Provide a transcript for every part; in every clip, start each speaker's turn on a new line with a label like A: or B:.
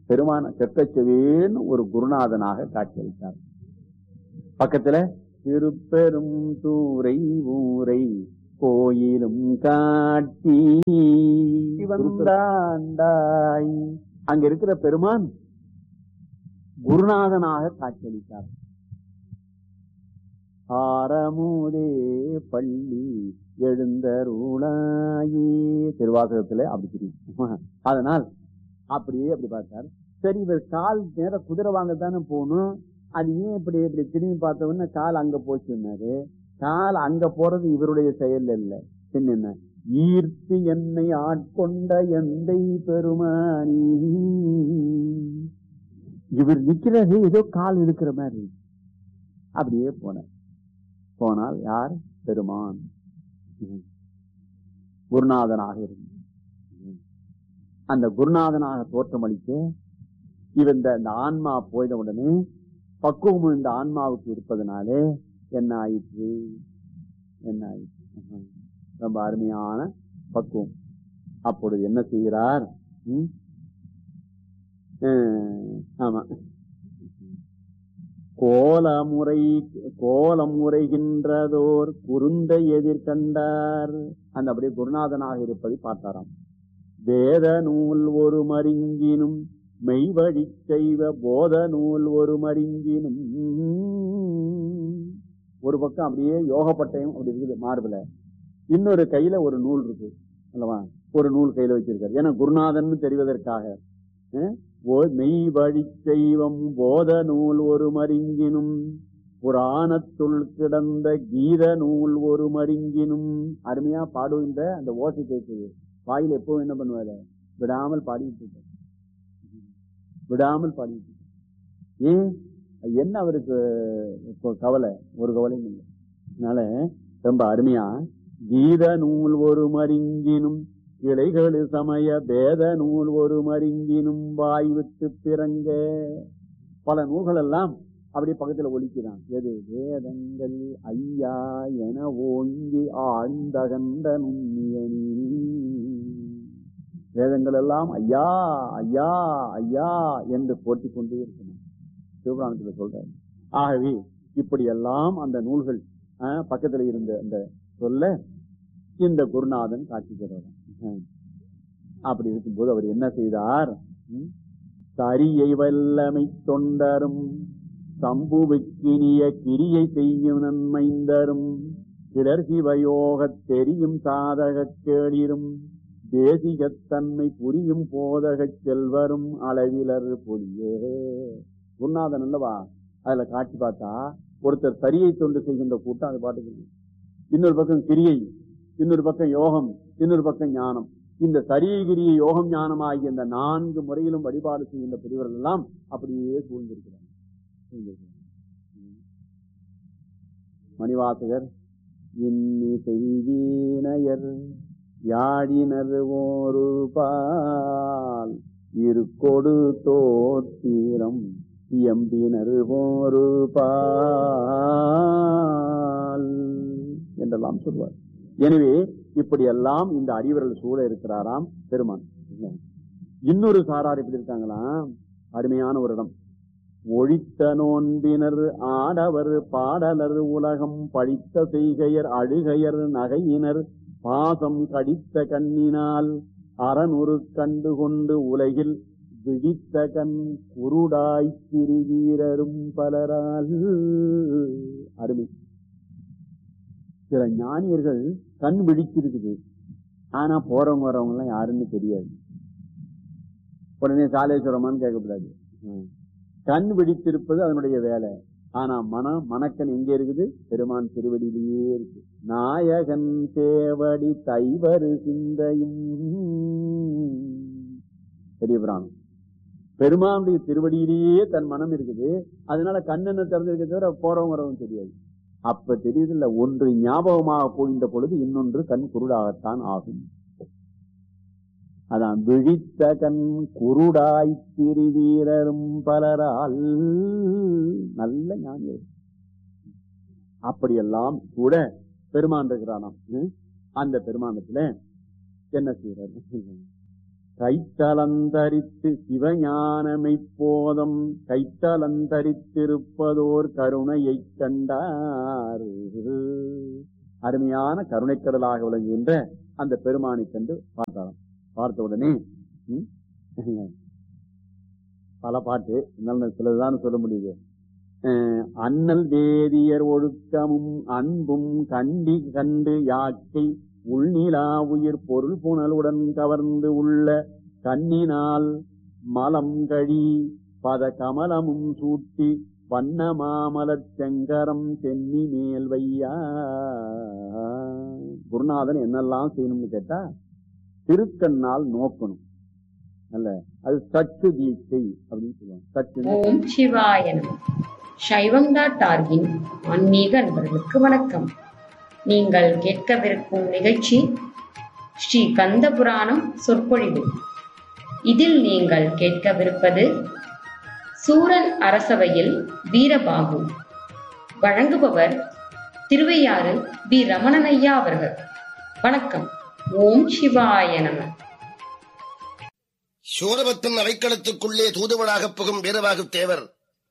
A: பெருமான கெற்கச்செவேன்னு ஒரு குருநாதனாக காட்சியளித்தார் பக்கத்துல திருப்பெரும் தூரை ஊரை கோயிலும் காட்டி வந்தாண்டாய் அங்க இருக்கிற பெருமான் குருநாதனாக காட்சியளித்தார் ஆரமுதே பள்ளி எழுந்தருளாயே திருவாசகத்துல அப்படி தெரியும் அதனால் அப்படியே அப்படி பார்த்தார் சரி இவர் கால் நேர குதிரை வாங்கத்தானே போகணும் அது ஏன் இப்படி இப்படி திரும்பி பார்த்த உடனே கால் அங்க போச்சுன்னாரு கால் அங்க போறது இவருடைய செயல் இல்ல பின்ன என்ன ஈர்த்து என்னை ஆட்கொண்ட எந்தை பெருமானி இவர் நிக்கிறது ஏதோ கால் இருக்கிற மாதிரி அப்படியே போனார் போனால் யார் பெருமான் ம். குருநாதனாக இருந்தார் ம். அந்த குருநாதனாக தோற்றமளிக்க இவன் இந்த இந்த ஆன்மா போய்த உடனே பக்குவம் இந்த ஆன்மாவுக்கு இருப்பதனாலே என்ன ஆயிற்று என்ன ஆயிற்று ஆஹா. ரொம்ப அருமையான பக்குவம் அப்பொழுது என்ன செய்கிறார் ம்? அஹ், ஆமா கோலமுறை கோலம் முறைகின்றதோர் குருந்தை எதிர்கண்டார் அந்த அப்படியே குருநாதனாக இருப்பதை பார்த்தாராம் வேத நூல் ஒரு மருங்கினும் மெய்வழி செய்வ போத நூல் ஒரு மருங்கினும் ஒரு பக்கம் அப்படியே யோகப்பட்டயம் அப்படி இருக்குது மார்பில இன்னொரு கையில ஒரு நூல் இருக்கு அல்லவா ஒரு நூல் கையில வச்சிருக்காரு ஏன்னா குருநாதன் தெரிவதற்காக அஹ், ஓ- மெய் வழி செய்வம் போத நூல் ஒரு மருங்கினும் புராணத்துள் கிடந்த கீத நூல் ஒரு மருங்கினும் அருமையா பாடுகின்ற அந்த ஓசை கேட்குது வாயில் எப்பவும் என்ன பண்ணுவாரு விடாமல் பாடிட்டு இருப்பார் விடாமல் பாடிட்டு இருப்பார். ஏன் அது என்ன அவருக்கு இப்போ கவலை ஒரு கவலையும் இல்லை அதனால ரொம்ப அருமையா கீத நூல் ஒரு மருங்கினும் கிளைகளு சமய பேத நூல் ஒரு மருங்கினும் வாய் விட்டு பிறங்க பல நூல்கள் எல்லாம் அப்படியே பக்கத்துல ஒலிக்கிறான் எது வேதங்கள் ஐயா என ஓங்கி ஆழ்ந்தகண்ட நுண்ணியனி வேதங்கள் எல்லாம் ஐயா ஐயா ஐயா என்று போட்டிக் கொண்டே இருக்கணும் சிவபுராணத்துல சொல்றாரு ஆகவே இப்படி எல்லாம் அந்த நூல்கள் ஆஹ், பக்கத்துல இருந்த அந்த சொல்ல இந்த குருநாதன் காட்சி தருவார் அப்படி இருக்கும்போது அவர் என்ன செய்தார் ம்? தரியை வல்லமை தொண்டரும் சம்புவுக்கினிய கிரியை செய்யும் நன்மைந்தரும் கிளர் சிவயோகத் தெரியும் சாதகக் கேளிரும் தேசிகத்தன்மை புரியும் போதகச் செல்வரும் அளவிலர் பொழியே குருநாதன் அல்லவா அதுல காட்சி பார்த்தா ஒருத்தர் சரியை தொண்டு செய்கின்ற கூட்டம் அது பாட்டுக்கு இருக்கு. இன்னொரு பக்கம் கிரியை இன்னொரு பக்கம் யோகம் இன்னொரு பக்கம் ஞானம் இந்த சரியை கிரியை யோகம் ஞானம் ஆகிய இந்த நான்கு முறையிலும் வழிபாடு செய்கின்ற பெரியவர்கள் எல்லாம் அப்படியே சூழ்ந்திருக்கிறார் சூழ்ந்திருக்கிறார். ம். மணிவாசகர் இன்னி செய்வீனையர் யாழினர் ஒரு பால் இருக்கொடு தோத்திரம் எம்பினர் ஒரு பால் என்றெல்லாம் சொல்வார் எனவே இப்படி எல்லாம் இந்த அறிவர்கள் சூழ இருக்கிறாராம் பெருமான் இன்னொரு சாரார் எப்படி இருக்காங்களாம் அருமையான ஒரு இடம் ஒழித்த நோன்பினர் ஆடவர் பாடலர் உலகம் பழித்த செய்கையர் அழுகையர் நகையினர் பாசம் கடித்த கண்ணினால் அறநுறு கண்டு கொண்டு உலகில் விழித்த கண் குருடாய் திரிவீரரும் பலரால் அருமை சில ஞானியர்கள் கண் விழிச்சிருக்குது ஆனா போறவங்க வரவங்க எல்லாம் யாருன்னு தெரியாது உடனே சாலேஸ்வரமான்னு கேட்கக்கூடாது ம். கண் விழித்திருப்பது அதனுடைய வேலை ஆனா மனம் மனக்கண் எங்க இருக்குது பெருமான் திருவடியிலேயே இருக்கு நாயகன் தேவடி தைவரு சிந்தையும் பெரிய புராணம் பெருமானுடைய திருவடியிலேயே தன் மனம் இருக்குது அதனால கண்ணென்ன திறந்திருக்க தவிர போறவங்க வரவும் தெரியாது அப்ப தெரியுது இல்ல ஒன்று ஞாபகமாக போகின்ற பொழுது இன்னொன்று கண் குருடாகத்தான் ஆகும் அதான் விழித்த கண் குருடாய் திருவீரரும் பலரால் நல்ல ஞானியர் அப்படியெல்லாம் கூட பெருமான் இருக்கிறானாம் ம்? அந்த பெருமானத்துல என்ன செய்யறாரு கைத்தலந்தரித்து சிவஞானமை போதம் கைத்தலந்தரித்திருப்பதோர் கருணையைக் கண்டார் அருமையான கருணைக்கடலாக விளங்குகின்ற அந்த பெருமானை கண்டு பார்த்தாராம் பார்த்த உடனே ம், பல பாட்டு இருந்தாலும் சிலதுதான் சொல்ல முடியுது அஹ், அண்ணல் வேதியர் ஒழுக்கமும் அன்பும் கண்டி கண்டு யாக்கை உள்நிலா உயிர் பொருள் புனலுடன் கவர்ந்து உள்ள கண்ணினால் மலம் கழி பத கமலமும் சூட்டி வண்ண மாமலர் செங்கரம் சென்னி மேல் வையா குருநாதன் என்னெல்லாம் செய்யணும்னு கேட்டா திருக்கண்ணால் நோக்கணும் அல்ல அது சற்று தீட்சை அப்படின்னு சொல்லுவாங்க சற்று
B: ஓம் சிவாய நம சைவம் டாட் ஆர்கின் ஆன்மீக அன்பர்களுக்கு வணக்கம் நீங்கள் கேட்கவிருக்கும் நிகழ்ச்சி ஸ்ரீ கந்த புராணம் சொற்பொழிவு இதில் நீங்கள் கேட்கவிருப்பது சூரன் அரசவையில் வீரபாகு வழங்குபவர் திருவையாறு வி ரமணனையா அவர்கள் வணக்கம் ஓம் சிவாய நம
C: சூரபத்தன் அவைக்களத்துக்குள்ளே தூதுவனாகப் புகும் வீரவாகு தேவர்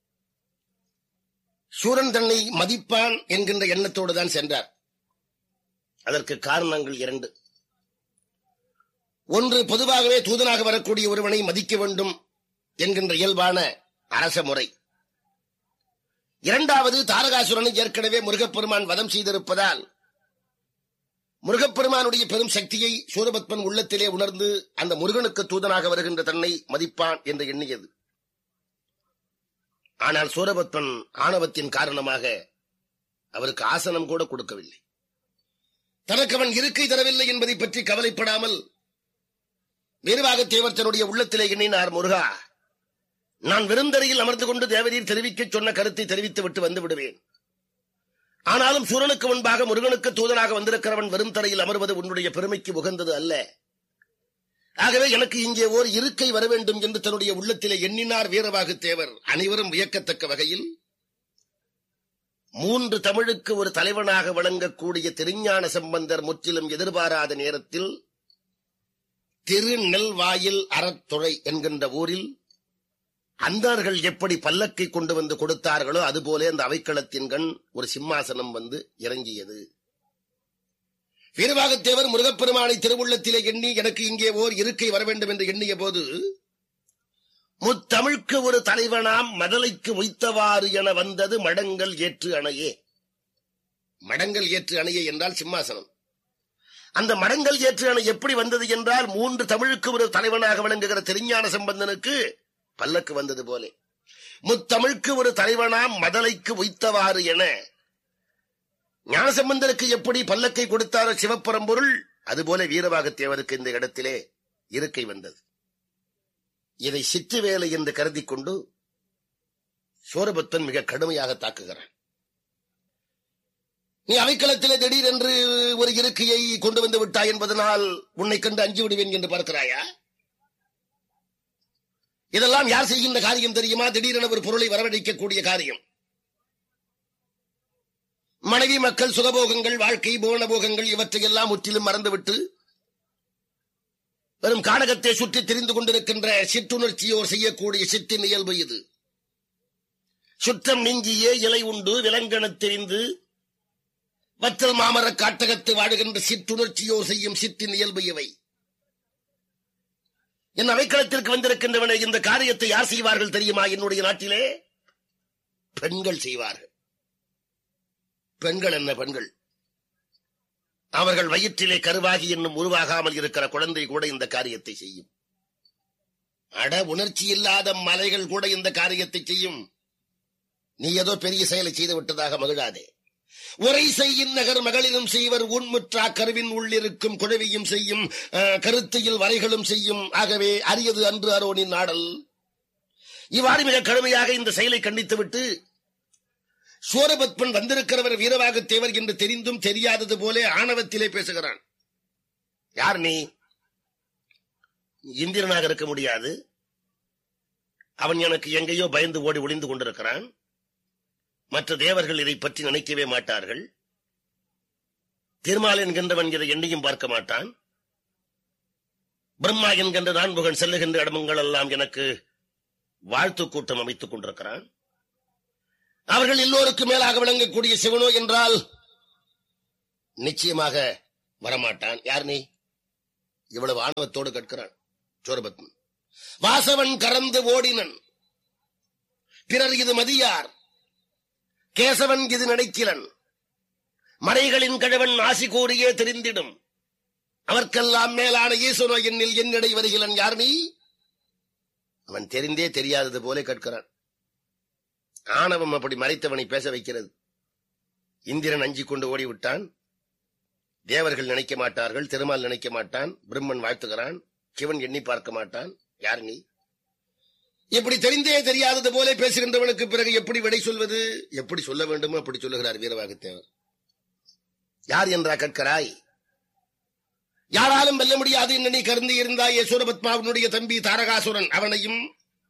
C: சூரன் தன்னை மதிப்பான் என்கின்ற எண்ணத்தோடு தான் சென்றார் அதற்கு காரணங்கள் இரண்டு ஒன்று பொதுவாகவே தூதனாக வரக்கூடிய ஒருவனை மதிக்க வேண்டும் என்கின்ற இயல்பான அரச முறை இரண்டாவது தாரகாசுரனை ஏற்கனவே முருகப்பெருமான் வதம் செய்திருப்பதால் முருகப்பெருமானுடைய பெரும் சக்தியை சூரபத்மன் உள்ளத்திலே உணர்ந்து அந்த முருகனுக்கு தூதனாக வருகின்ற தன்னை மதிப்பான் என்று எண்ணியது ஆனால் சூரபத்மன் ஆணவத்தின் காரணமாக அவருக்கு ஆசனம் கூட கொடுக்கவில்லை தனக்கு அவன் இருக்கை தரவில்லை என்பதை பற்றி கவலைப்படாமல் வீரவாக தேவர் தன்னுடைய உள்ளத்திலே எண்ணினார் முருகா நான் விருந்தரையில் அமர்ந்து கொண்டு தேவரீர் தெரிவிக்கச் சொன்ன கருத்தை தெரிவித்து விட்டு வந்து விடுவேன் ஆனாலும் சூரனுக்கு முன்பாக முருகனுக்கு தூதனாக வந்திருக்கிறவன் வெறும் தரையில் அமர்வது உன்னுடைய பெருமைக்கு உகந்தது அல்ல ஆகவே எனக்கு இங்கே ஓர் இருக்கை வர வேண்டும் என்று தன்னுடைய உள்ளத்திலே எண்ணினார் வீரவாகு தேவர் அனைவரும் வியக்கத்தக்க வகையில் மூன்று தமிழுக்கு ஒரு தலைவனாக விளங்கக்கூடிய திருஞான சம்பந்தர் முற்றிலும் எதிர்பாராத நேரத்தில் திருநெல்வாயில் அறத்துறை என்கின்ற ஊரில் அந்தார்கள் எப்படி பல்லக்கை கொண்டு வந்து கொடுத்தார்களோ அதுபோல அந்த அவைக்களத்தின் கண் ஒரு சிம்மாசனம் வந்து இறங்கியது வீரபாகத்தேவர் முருகப்பெருமானை திருவுள்ளத்திலே எண்ணி எனக்கு இங்கே ஓர் இருக்கை வர வேண்டும் என்று எண்ணிய போது முத்தமிழ்க்கு ஒரு தலைவனாம் மதலைக்கு மொய்த்தவாறு என வந்தது மடங்கள் ஏற்று அணையே மடங்கள் ஏற்று அணையே என்றால் சிம்மாசனம் அந்த மடங்கள் ஏற்று அணை எப்படி வந்தது என்றால் மூன்று தமிழுக்கு ஒரு தலைவனாக விளங்குகிற திருஞான சம்பந்தனுக்கு பல்லக்கு வந்தது போலே முத்தமிழ்க்கு ஒரு தலைவனாம் மதலைக்கு உய்த்தவாறு என ஞானசம்பந்தருக்கு எப்படி பல்லக்கை கொடுத்தாரோ சிவப்பரம்பொருள் அதுபோல வீரபாகத்தேவருக்கு இந்த இடத்திலே இருக்கை வந்தது இதை சித்து வேலை என்று கருதி கொண்டு சோரபத்தன் மிக கடுமையாக தாக்குகிறான் நீ அவைக்களத்திலே திடீரென்று ஒரு இருக்கையை கொண்டு வந்து விட்டாய் என்பதனால் உன்னை கண்டு அஞ்சு விடுவேன் என்று பார்க்கிறாயா இதெல்லாம் யார் செய்கின்ற காரியம் தெரியுமா திடீரென ஒரு பொருளை வரவழைக்கக்கூடிய காரியம் மனைவி மக்கள் சுகபோகங்கள் வாழ்க்கை போகங்கள் இவற்றையெல்லாம் முற்றிலும் மறந்துவிட்டு வெறும் கானகத்தை சுற்றி தெரிந்து கொண்டிருக்கின்ற சிற்றுணர்ச்சியோர் செய்யக்கூடிய சிற்றின் இயல்பு இது சுற்றம் நீங்கியே இலை உண்டு விலங்கெனத் தெரிந்து வற்றல் மாமர காட்டகத்து வாழுகின்ற சிற்றுணர்ச்சியோர் செய்யும் சிற்றின் இயல்பு இவை என் அவைக்களத்திற்கு வந்திருக்கின்றவனை இந்த காரியத்தை யார் செய்வார்கள் தெரியுமா என்னுடைய நாட்டிலே பெண்கள் செய்வார்கள் பெண்கள் என்ன பெண்கள் அவர்கள் வயிற்றிலே கருவாகி என்னும் உருவாகாமல் இருக்கிற குழந்தை கூட இந்த காரியத்தை செய்யும் அட உணர்ச்சி இல்லாத மலைகள் கூட இந்த காரியத்தை செய்யும் நீ ஏதோ பெரிய செயலை செய்து விட்டதாக மகிழாதே உரை செய்யின் நகர் மகளிரும் செய்வர் உண்முற்றா கருவின் உள்ளிருக்கும் குழவியும் செய்யும் அஹ், கருத்தையில் வரைகளும் செய்யும் ஆகவே அரியது அன்று அரோனின் நாடல் இவ்வாறு மிக கடுமையாக இந்த செயலை கண்டித்துவிட்டு சூரபத்மன் வந்திருக்கிறவர் வீரவாக தேவர் என்று தெரிந்தும் தெரியாதது போல ஆணவத்திலே பேசுகிறான் யார் நீ இந்திரனாக இருக்க முடியாது அவன் எனக்கு எங்கேயோ பயந்து ஓடி ஒளிந்து கொண்டிருக்கிறான் மற்ற தேவர்கள் இதை பற்றி நினைக்கவே மாட்டார்கள் திருமால் என்கின்றவன் இதை எண்ணியும் பார்க்க மாட்டான் பிரம்மா என்கின்ற நான்முகன் செல்லுகின்ற இடமங்கள் எல்லாம் எனக்கு வாழ்த்து கூட்டம் அமைத்துக் கொண்டிருக்கிறான் அவர்கள் எல்லோருக்கும் மேலாக விளங்கக்கூடிய சிவனோ என்றால் நிச்சயமாக வரமாட்டான் யார் நீ இவ்வளவு ஆணவத்தோடு கேட்கிறான் சோரபத்மன் வாசவன் கறந்து ஓடினன் பிறர் இது மதியார் கேசவன் இது நடைக்கிலன் மறைகளின் கழவன் ஆசி கூறியே தெரிந்திடும் அவர்க்கெல்லாம் மேலான ஈஸ்வரோ என்னில் என்னடை வருகிறன் யார் நீ அவன் தெரிந்தே தெரியாதது போல கேட்கிறான் ஆணவம் அப்படி மறைத்தவனை பேச வைக்கிறது இந்திரன் அஞ்சிக் கொண்டு ஓடிவிட்டான் தேவர்கள் நினைக்க மாட்டார்கள் திருமால் நினைக்க மாட்டான் பிரம்மன் வாழ்த்துகிறான் சிவன் எண்ணி பார்க்க மாட்டான் யார் நீ இப்படி தெரிந்தே தெரியாதது போல பேசுகின்றவனுக்கு பிறகு எப்படி விடை சொல்வது எப்படி சொல்ல வேண்டுமோ அப்படி சொல்லுகிறார் வீரவாகத்தேவர் யார் என்றா கற்கராய் யாராலும் வெல்ல முடியாது என்று நீ கருந்து இருந்தாய் யசோரபத்மாவினுடைய தம்பி தாரகாசுரன் அவனையும்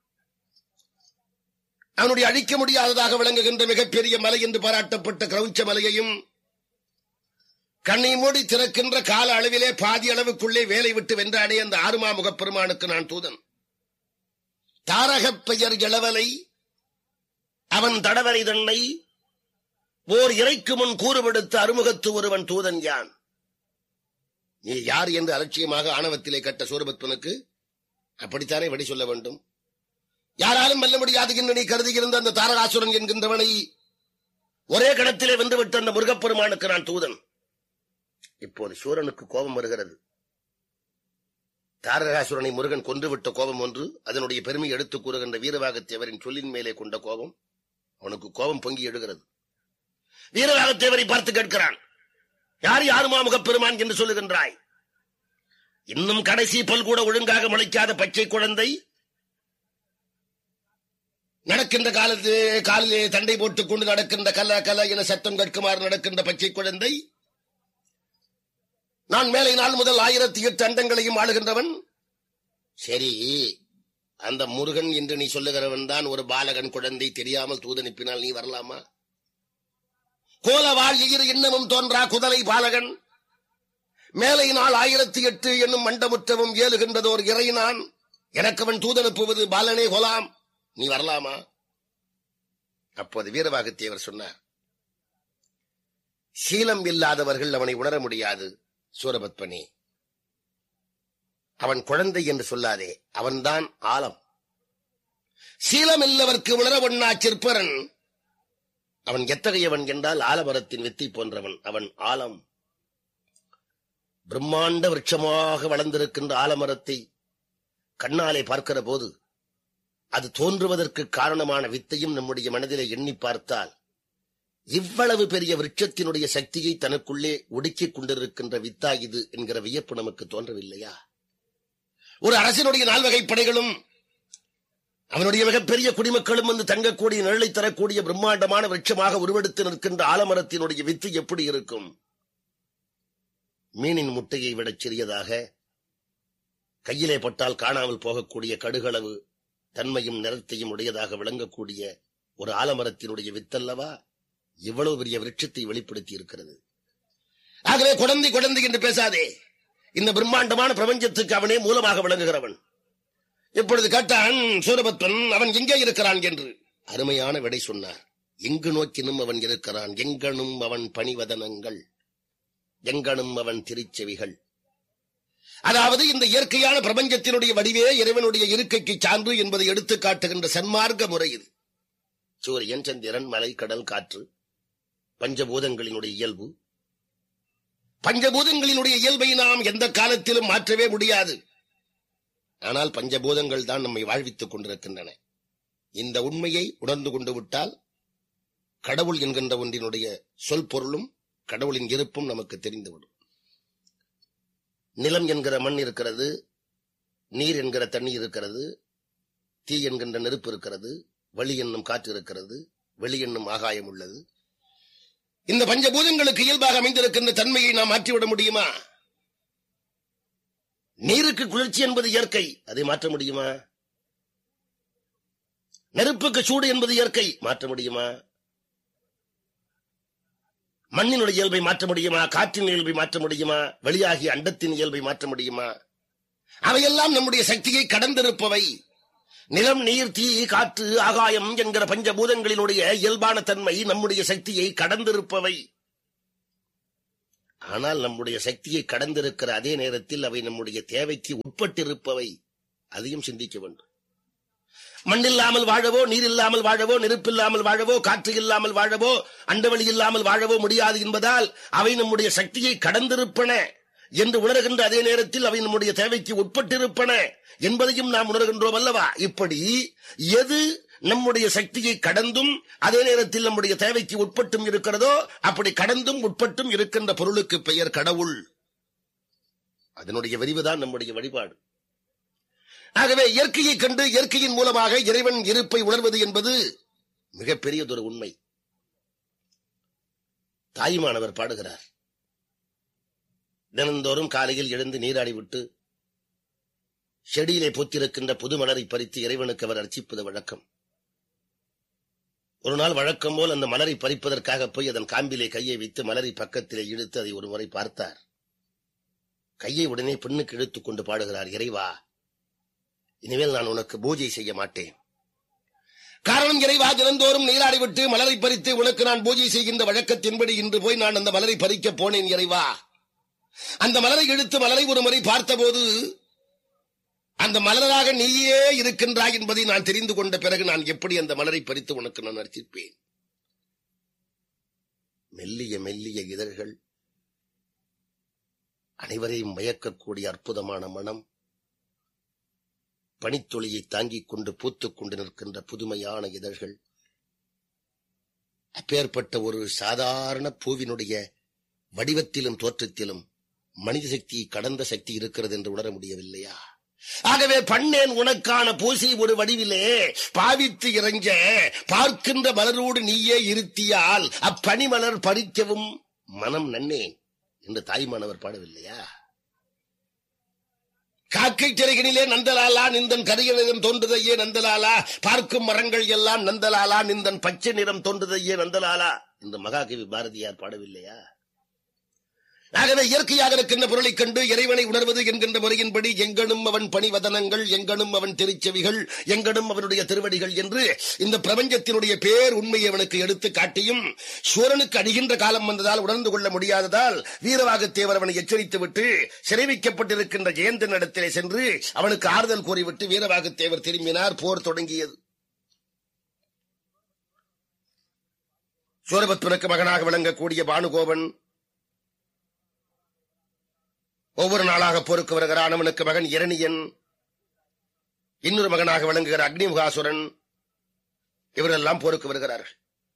C: அவனுடைய அழிக்க முடியாததாக விளங்குகின்ற மிகப்பெரிய மலை என்று பாராட்டப்பட்ட கிரௌச்ச மலையையும் கண்ணை மூடி திறக்கின்ற கால அளவிலே பாதி அளவுக்குள்ளே வேலை விட்டு வென்றானே அந்த ஆறுமா முகப்பெருமானுக்கு நான் தூதன் தாரகப் பெயர் இளவலை அவன் தடவரை தன்னை ஓர் இறைக்கு முன் கூறுபடுத்த அறுமுகத்து ஒருவன் தூதன் யான் நீ யார் என்று அலட்சியமாக ஆணவத்திலே கட்ட சூரபத்மனுக்கு அப்படித்தானே வழி சொல்ல வேண்டும் யாராலும் வெல்ல முடியாது என்று நீ கருதுகின்ற அந்த தாரகாசுரன் என்கின்றவனை ஒரே கடத்திலே வென்றுவிட்ட அந்த முருகப்பெருமானுக்கு நான் தூதன் இப்போது சூரனுக்கு கோபம் வருகிறது தாரகாசுரனை முருகன் கொன்றுவிட்ட கோபம் ஒன்று அதனுடைய பெருமை எடுத்துக் கூறுகின்ற வீரவாகத்தேவரின் சொல்லின் மேலே கொண்ட கோபம் அவனுக்கு கோபம் பொங்கி எடுகிறது வீரவாகத்தேவரை பார்த்து கேட்கிறான் யார் யாருமா முகப்பெருமான் என்று சொல்லுகின்றாய் இன்னும் கடைசி பல் கூட ஒழுங்காக முளைக்காத பச்சை குழந்தை நடக்கின்ற காலத்து காலிலே தண்டை போட்டுக் கொண்டு நடக்கின்ற கல கல என சத்தம் கேட்குமாறு நடக்கின்ற பச்சை குழந்தை நான் மேலை நாள் முதல் ஆயிரத்தி எட்டு அண்டங்களையும் ஆளுகின்றவன் சரி அந்த முருகன் என்று நீ சொல்லுகிறவன் தான் ஒரு பாலகன் குழந்தை தெரியாமல் தூதனுப்பினால் நீ வரலாமா கோலவாள் இரு இன்னமும் தோன்றா குதலை பாலகன் மேலை நாள் ஆயிரத்தி எட்டு என்னும் மண்டமுற்றவும் ஏழுகின்றதோர் இறை நான் எனக்கு அவன் தூதனுப்புவது பாலனே கொலாம் நீ வரலாமா அப்போது வீரவாகத்தேவர் சொன்னார் சீலம் இல்லாதவர்கள் அவனை உணர முடியாது சூரபத்மனே அவன் குழந்தை என்று சொல்லாதே அவன்தான் ஆலம் சீலம் இல்லவர்க்கு உணர ஒண்ணா சிற்பரன் அவன் எத்தகையவன் என்றால் ஆலமரத்தின் வித்தை போன்றவன் அவன் ஆலம் பிரம்மாண்ட விருட்சமாக வளர்ந்திருக்கின்ற ஆலமரத்தை கண்ணாலே பார்க்கிற போது அது தோன்றுவதற்கு காரணமான வித்தையும் நம்முடைய மனதிலே எண்ணி பார்த்தால் இவ்வளவு பெரிய விருட்சத்தினுடைய சக்தியை தனக்குள்ளே ஒடுக்கிக் கொண்டிருக்கின்ற வித்தா இது என்கிற வியப்பு நமக்கு தோன்றவில்லையா ஒரு அரசனுடைய நால்வகை படைகளும் அவனுடைய மிகப்பெரிய குடிமக்களும் வந்து தங்கக்கூடிய நிழலை தரக்கூடிய பிரம்மாண்டமான விருட்சமாக உருவெடுத்து நிற்கின்ற ஆலமரத்தினுடைய வித்து எப்படி இருக்கும் மீனின் முட்டையை விடச் சிறியதாக கையிலே பட்டால் காணாமல் போகக்கூடிய கடுகளவு தன்மையும் நிறத்தையும் உடையதாக விளங்கக்கூடிய ஒரு ஆலமரத்தினுடைய வித்தல்லவா இவ்வளவு பெரிய விருட்சத்தை வெளிப்படுத்தி இருக்கிறது ஆகவே குழந்தை குழந்தை என்று பேசாதே இந்த பிரம்மாண்டமான பிரபஞ்சத்துக்கு அவனே மூலமாக விளங்குகிறவன் இப்பொழுது கேட்டான் சூரபத்மன் அவன் எங்கே இருக்கிறான் என்று அருமையான விடை சொன்னார் எங்கு நோக்கினும் அவன் இருக்கிறான் எங்கனும் அவன் பணிவதனங்கள் எங்கனும் அவன் திருச்செவிகள் அதாவது இந்த இயற்கையான பிரபஞ்சத்தினுடைய வடிவே இறைவனுடைய இருக்கைக்கு சான்று என்பதை எடுத்து காட்டுகின்ற சன்மார்க்க முறை இது சூரியன் சந்திரன் மலை கடல் காற்று பஞ்சபூதங்களினுடைய இயல்பு பஞ்சபூதங்களினுடைய இயல்பை நாம் எந்த காலத்திலும் மாற்றவே முடியாது ஆனால் பஞ்சபூதங்கள் தான் நம்மை வாழ்வித்துக் கொண்டிருக்கின்றன இந்த உண்மையை உணர்ந்து கொண்டு விட்டால் கடவுள் என்கின்ற ஒன்றினுடைய சொல் பொருளும் கடவுளின் இருப்பும் நமக்கு தெரிந்துவிடும் நிலம் என்கிற மண் இருக்கிறது நீர் என்கிற தண்ணீர் இருக்கிறது தீ என்கின்ற நெருப்பு இருக்கிறது வழி என்னும் காற்று இருக்கிறது வெளி என்னும் ஆகாயம் உள்ளது இந்த பஞ்சபூதங்களுக்கு இயல்பாக அமைந்திருக்கின்ற தன்மையை நாம் மாற்றிவிட முடியுமா நீருக்கு குளிர்ச்சி என்பது இயற்கை அதை மாற்ற முடியுமா நெருப்புக்கு சூடு என்பது இயற்கை மாற்ற முடியுமா மண்ணினுடைய இயல்பை மாற்ற முடியுமா காற்றின் இயல்பை மாற்ற முடியுமா வெளியாகிய அண்டத்தின் இயல்பை மாற்ற முடியுமா அவையெல்லாம் நம்முடைய சக்தியை கடந்திருப்பவை நிலம் நீர் தீ காற்று ஆகாயம் என்கிற பஞ்சபூதங்களினுடைய இயல்பான தன்மை நம்முடைய சக்தியை கடந்திருப்பவை ஆனால் நம்முடைய சக்தியை கடந்திருக்கிற அதே நேரத்தில் அவை நம்முடைய தேவைக்கு உட்பட்டிருப்பவை அதையும் சிந்திக்க வேண்டும் மண்ணில்லாமல் வாழவோ நீர் இல்லாமல் வாழவோ நெருப்பில்லாமல் வாழவோ காற்று இல்லாமல் வாழவோ அண்டவெளி இல்லாமல் வாழவோ முடியாது என்பதால் அவை நம்முடைய சக்தியை கடந்திருப்பன என்று உணர்கின்ற அதே நேரத்தில் அவை நம்முடைய தேவைக்கு உட்பட்டிருப்பன என்பதையும் நாம் உணர்கின்றோம் அல்லவா இப்படி எது நம்முடைய சக்தியை கடந்தும் அதே நேரத்தில் நம்முடைய தேவைக்கு உட்பட்டும் இருக்கிறதோ அப்படி கடந்தும் உட்பட்டும் இருக்கின்ற பொருளுக்கு பெயர் கடவுள் அதனுடைய விரிவுதான் நம்முடைய வழிபாடு ஆகவே இயற்கையை கண்டு இயற்கையின் மூலமாக இறைவன் இருப்பை உணர்வது என்பது மிகப்பெரியதொரு உண்மை தாயுமானவர் பாடுகிறார் தினந்தோறும் காலையில் எழுந்து நீராடி விட்டு செடியிலே பூத்திருக்கின்ற புது மலரை பறித்து இறைவனுக்கு அவர் அர்ச்சிப்பது வழக்கம் ஒரு நாள் வழக்கம் போல் அந்த மலரை பறிப்பதற்காக போய் அதன் காம்பிலே கையை வைத்து மலரை பக்கத்திலே இழுத்து அதை ஒரு முறை பார்த்தார் கையை உடனே பெண்ணுக்கு இழுத்துக் கொண்டு பாடுகிறார் இறைவா இனிமேல் நான் உனக்கு பூஜை செய்ய மாட்டேன் காரணம் இறைவா தினந்தோறும் நீராடி விட்டு மலரை பறித்து உனக்கு நான் பூஜை செய்கின்ற வழக்கத்தின்படி இன்று போய் நான் அந்த மலரை பறிக்க போனேன் இறைவா அந்த மலரை இழுத்து மலரை ஒரு முறை பார்த்தபோது அந்த மலராக நீயே இருக்கின்றாய் என்பதை நான் தெரிந்து கொண்ட பிறகு நான் எப்படி அந்த மலரை பறித்து உனக்கு நான் அர்ச்சிப்பேன் மெல்லிய மெல்லிய இதழ்கள் அனைவரையும் மயக்கக்கூடிய அற்புதமான மனம் பனித்துளியை தாங்கிக் கொண்டு பூத்துக் கொண்டு நிற்கின்ற புதுமையான இதழ்கள் அப்பேற்பட்ட ஒரு சாதாரண பூவினுடைய வடிவத்திலும் தோற்றத்திலும் மனித சக்தியை கடந்த சக்தி இருக்கிறது என்று உணர முடியவில்லையா ஆகவே பண்ணேன் உனக்கான பூசை ஒரு வடிவிலே பாவித்து இறைஞ்ச பார்க்கின்ற மலரோடு நீயே இருத்தியால் அப்பனிமலர் பறிக்கவும் மனம் நன்னேன் என்று தாய்மானவர் பாடவில்லையா காக்கை சிறைகளிலே நந்தலாலா நிந்தன் கரிகளிடம் தோன்றுதையே நந்தலாலா பார்க்கும் மரங்கள் எல்லாம் நந்தலாலா நிந்தன் பச்சை நிறம் தோன்றுதையே நந்தலாலா இந்த மகாகவி பாரதியார் பாடவில்லையா ஆகவே இயற்கையாக இருக்கின்ற பொருளைக் கண்டு இறைவனை உணர்வது என்கின்ற முறையின்படி எங்கனும் அவன் பணிவதனங்கள் எங்கனும் அவன் திருச்செவிகள் எங்கனும் அவனுடைய திருவடிகள் என்று இந்த பிரபஞ்சத்தினுடைய பேர் உண்மையை அவனுக்கு எடுத்து காட்டியும் சூரனுக்கு அடிகின்ற காலம் வந்ததால் உணர்ந்து கொள்ள முடியாததால் வீரவாகத்தேவர் அவனை எச்சரித்து விட்டு சிறை வைக்கப்பட்டிருக்கின்ற ஜெயந்தன் இடத்திலே சென்று அவனுக்கு ஆறுதல் கூறிவிட்டு வீரவாகத்தேவர் திரும்பினார் போர் தொடங்கியது சூரபத்மனுக்கு மகனாக விளங்கக்கூடிய பானுகோபன் ஒவ்வொரு நாளாக போருக்கு வருகிறான் அவனுக்கு மகன் இரணியன் இன்னொரு மகனாக விளங்குகிற அக்னிமுகாசுரன் இவரெல்லாம் போருக்கு வருகிறார்கள்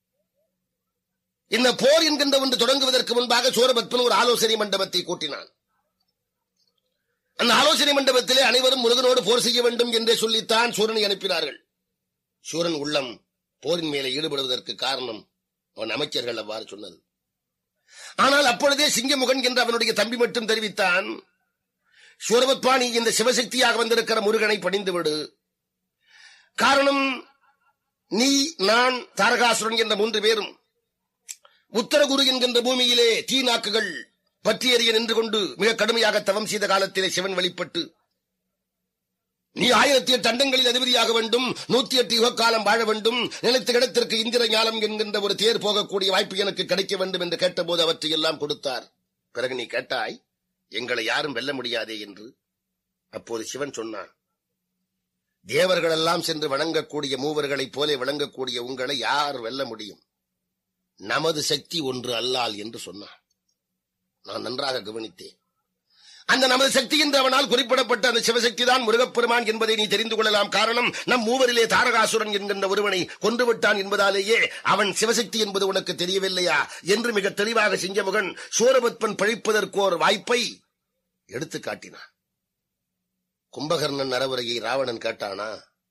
C: இந்த போர் என்கின்ற ஒன்று தொடங்குவதற்கு முன்பாக சூரபத்மன் ஒரு ஆலோசனை மண்டபத்தை கூட்டினான் அந்த ஆலோசனை மண்டபத்திலே அனைவரும் முருகனோடு போர் செய்ய வேண்டும் என்றே சொல்லித்தான் சூரனை அனுப்பினார்கள் சூரன் உள்ளம் போரின் மேலே ஈடுபடுவதற்கு காரணம் அவன் அமைச்சர்கள் அவ்வாறு சொன்னது ஆனால் அப்பொழுதே சிங்கமுகன் என்று அவனுடைய தம்பி மட்டும் தெரிவித்தான் சூரபத்வானி இந்த சிவசக்தியாக வந்திருக்கிற முருகனை பணிந்து விடு காரணம் நீ நான் தாரகாசுரன் என்ற மூன்று பேரும் உத்தரகுரு என்கின்ற பூமியிலே தீ நாக்குகள் பற்றி எறிய நின்று கொண்டு மிக கடுமையாக தவம் செய்த காலத்திலே சிவன் வெளிப்பட்டு நீ ஆயிரத்தி எட்டு அண்டங்களில் அதிபதியாக வேண்டும் நூத்தி எட்டு யுகக்காலம் வாழ வேண்டும் நினைத்த இடத்திற்கு இந்திர ஞானம் என்கின்ற ஒரு தேர் போகக்கூடிய வாய்ப்பு எனக்கு கிடைக்க வேண்டும் என்று கேட்டபோது அவற்றை எல்லாம் கொடுத்தார் பிறகு நீ கேட்டாய் எங்களை யாரும் வெல்ல முடியாதே என்று அப்போது சிவன் சொன்னான் தேவர்கள் எல்லாம் சென்று வணங்கக்கூடிய மூவர்களைப் போல விளங்கக்கூடிய உங்களை யார் வெல்ல முடியும் நமது சக்தி ஒன்று அல்லால் என்று சொன்னான் நான் நன்றாக கவனித்தேன் அந்த நமது சக்தி என்று அவனால் குறிப்பிடப்பட்ட அந்த சிவசக்தி தான் முருகப்பெருமான் என்பதை நீ தெரிந்து கொள்ளலாம் காரணம் நம் மூவரிலே தாரகாசுரன் என்கின்ற ஒருவனை கொன்று விட்டான் என்பதாலேயே அவன் சிவசக்தி என்பது உனக்கு தெரியவில்லையா என்று மிக தெளிவாக சிங்கமுகன் சூரபத்மன் பழிப்பதற்கு ஒரு வாய்ப்பை எடுத்து காட்டினான் கும்பகர்ணன் நரவுரையை ராவணன் கேட்டானா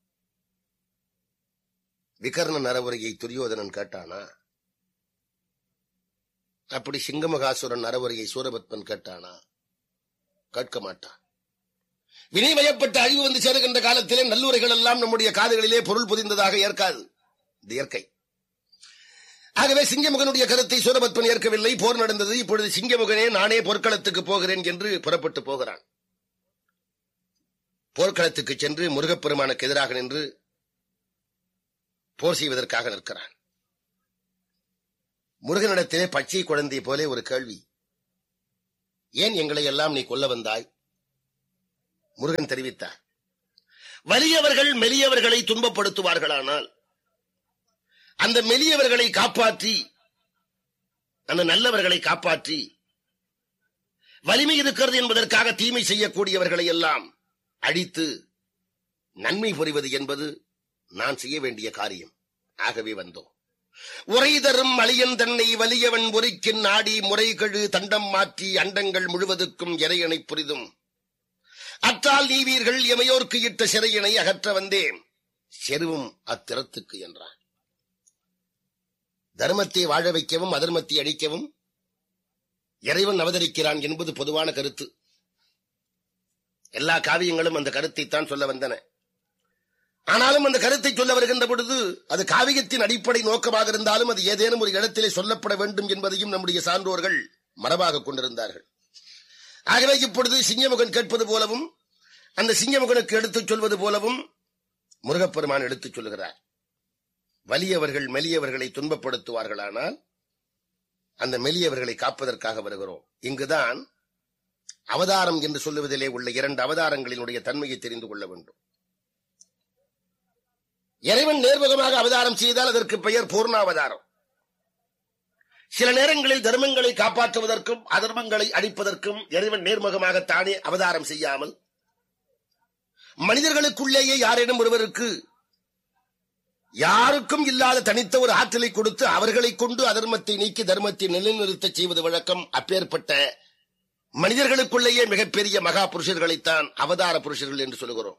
C: விகர்ணன் நரவுரையை துரியோதனன் கேட்டானா அப்படி சிங்கமகாசுரன் நரவுரையை சூரபத்மன் கேட்டானா கேட்க மாட்டான் வினைவயப்பட்ட அழிவு வந்து சேருகின்ற காலத்திலே நல்லுரைகள் எல்லாம் நம்முடைய காதுகளிலே பொருள் புதிந்ததாக ஏற்காது இது இயற்கை ஆகவே சிங்கமுகனுடைய கருத்தை சூரபத்மன் ஏற்கவில்லை போர் நடந்தது இப்பொழுது சிங்கமுகனே நானே போர்க்களத்துக்கு போகிறேன் என்று புறப்பட்டு போகிறான் போர்க்களத்துக்கு சென்று முருகப்பெருமானுக்கு எதிராக நின்று போர் செய்வதற்காக நிற்கிறான் முருகனிடத்திலே பச்சை குழந்தை போலே ஒரு கேள்வி ஏன் எங்களை எல்லாம் நீ கொல்ல வந்தாய் முருகன் தெரிவித்தார் வலியவர்கள் மெலியவர்களை துன்பப்படுத்துவார்களானால் அந்த மெலியவர்களை காப்பாற்றி அந்த நல்லவர்களை காப்பாற்றி வலிமை இருக்கிறது என்பதற்காக தீமை செய்யக்கூடியவர்களை எல்லாம் அழித்து நன்மை புரிவது என்பது நான் செய்ய வேண்டிய காரியம் ஆகவே வந்தோம் உரை தரும் அழியன் தன்னை வலியவன் ஒருக்கின் நாடி முறைகழு தண்டம் மாற்றி அண்டங்கள் முழுவதுக்கும் இறையணை புரிதும் அற்றால் நீவீர்கள் எமையோர்க்கு இட்ட சிறையினை அகற்ற வந்தேன் செருவும் அத்திறத்துக்கு என்றான் தர்மத்தை வாழ வைக்கவும் அதர்மத்தை அழிக்கவும் இறைவன் அவதரிக்கிறான் என்பது பொதுவான கருத்து எல்லா காவியங்களும் அந்த கருத்தைத்தான் சொல்ல வந்தன ஆனாலும் அந்த கருத்தை சொல்ல வருகின்ற பொழுது அது காவியத்தின் அடிப்படை நோக்கமாக இருந்தாலும் அது ஏதேனும் ஒரு இடத்திலே சொல்லப்பட வேண்டும் என்பதையும் நம்முடைய சான்றோர்கள் மரபாக கொண்டிருந்தார்கள் ஆகவே இப்பொழுது சிங்கமுகன் கேட்பது போலவும் அந்த சிங்கமுகனுக்கு எடுத்துச் சொல்வது போலவும் முருகப்பெருமான் எடுத்துச் சொல்லுகிறார் வலியவர்கள் மெலியவர்களை துன்பப்படுத்துவார்களானால் அந்த மெலியவர்களை காப்பதற்காக வருகிறோம் இங்குதான் அவதாரம் என்று சொல்லுவதிலே உள்ள இரண்டு அவதாரங்களினுடைய தன்மையை தெரிந்து கொள்ள வேண்டும் இறைவன் நேர்முகமாக அவதாரம் செய்தால் அதற்கு பெயர் பூர்ணாவதாரம் சில நேரங்களில் தர்மங்களை காப்பாற்றுவதற்கும் அதர்மங்களை அழிப்பதற்கும் இறைவன் நேர்முகமாக தானே அவதாரம் செய்யாமல் மனிதர்களுக்குள்ளேயே யாரேனும் ஒருவருக்கு யாருக்கும் இல்லாத தனித்த ஒரு ஆற்றலை கொடுத்து அவர்களை கொண்டு அதர்மத்தை நீக்கி தர்மத்தை நிலைநிறுத்த செய்வது வழக்கம் அப்பேற்பட்ட மனிதர்களுக்குள்ளேயே மிகப்பெரிய மகா புருஷர்களைத்தான் அவதார புருஷர்கள் என்று சொல்லுகிறோம்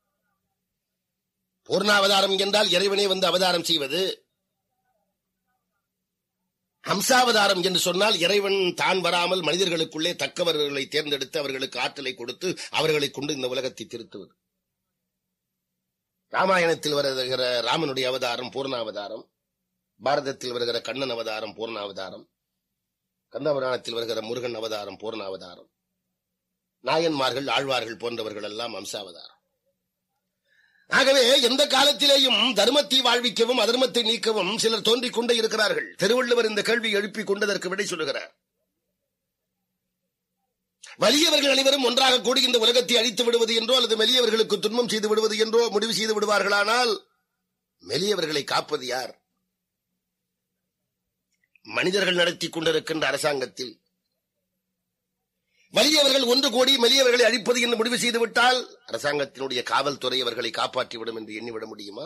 C: பூர்ணாவதாரம் என்றால் இறைவனே வந்து அவதாரம் செய்வது ஹம்சாவதாரம் என்று சொன்னால் இறைவன் தான் வராமல் மனிதர்களுக்குள்ளே தக்கவர்களை தேர்ந்தெடுத்து அவர்களுக்கு ஆற்றலை கொடுத்து அவர்களை கொண்டு இந்த உலகத்தை திருத்துவது ராமாயணத்தில் வருகிற ராமனுடைய அவதாரம் பூர்ணாவதாரம் பாரதத்தில் வருகிற கண்ணன் அவதாரம் பூர்ணாவதாரம் கந்தபுராணத்தில் வருகிற முருகன் அவதாரம் பூர்ணாவதாரம் நாயன்மார்கள் ஆழ்வார்கள் போன்றவர்கள் எல்லாம் அம்சாவதாரம் ஆகவே எந்த காலத்திலேயும் தர்மத்தை வாழ்விக்கவும் அதர்மத்தை நீக்கவும் சிலர் தோன்றிக் கொண்டே இருக்கிறார்கள் திருவள்ளுவர் இந்த கேள்வி எழுப்பிக் கொண்டதற்கு விடை சொல்லுகிறார் வலியவர்கள் அனைவரும் ஒன்றாக கூடி இந்த உலகத்தை அழித்து விடுவது என்றோ அல்லது மெலியவர்களுக்கு துன்பம் செய்து விடுவது என்றோ முடிவு செய்து விடுவார்களானால் மெலியவர்களை காப்பது யார் மனிதர்கள் நடத்தி கொண்டிருக்கின்ற அரசாங்கத்தில் வலியவர்கள் ஒன்று கோடி மெலியவர்களை அழிப்பது என்று முடிவு செய்துவிட்டால் அரசாங்கத்தினுடைய காவல்துறை அவர்களை காப்பாற்றிவிடும் என்று எண்ணிவிட முடியுமா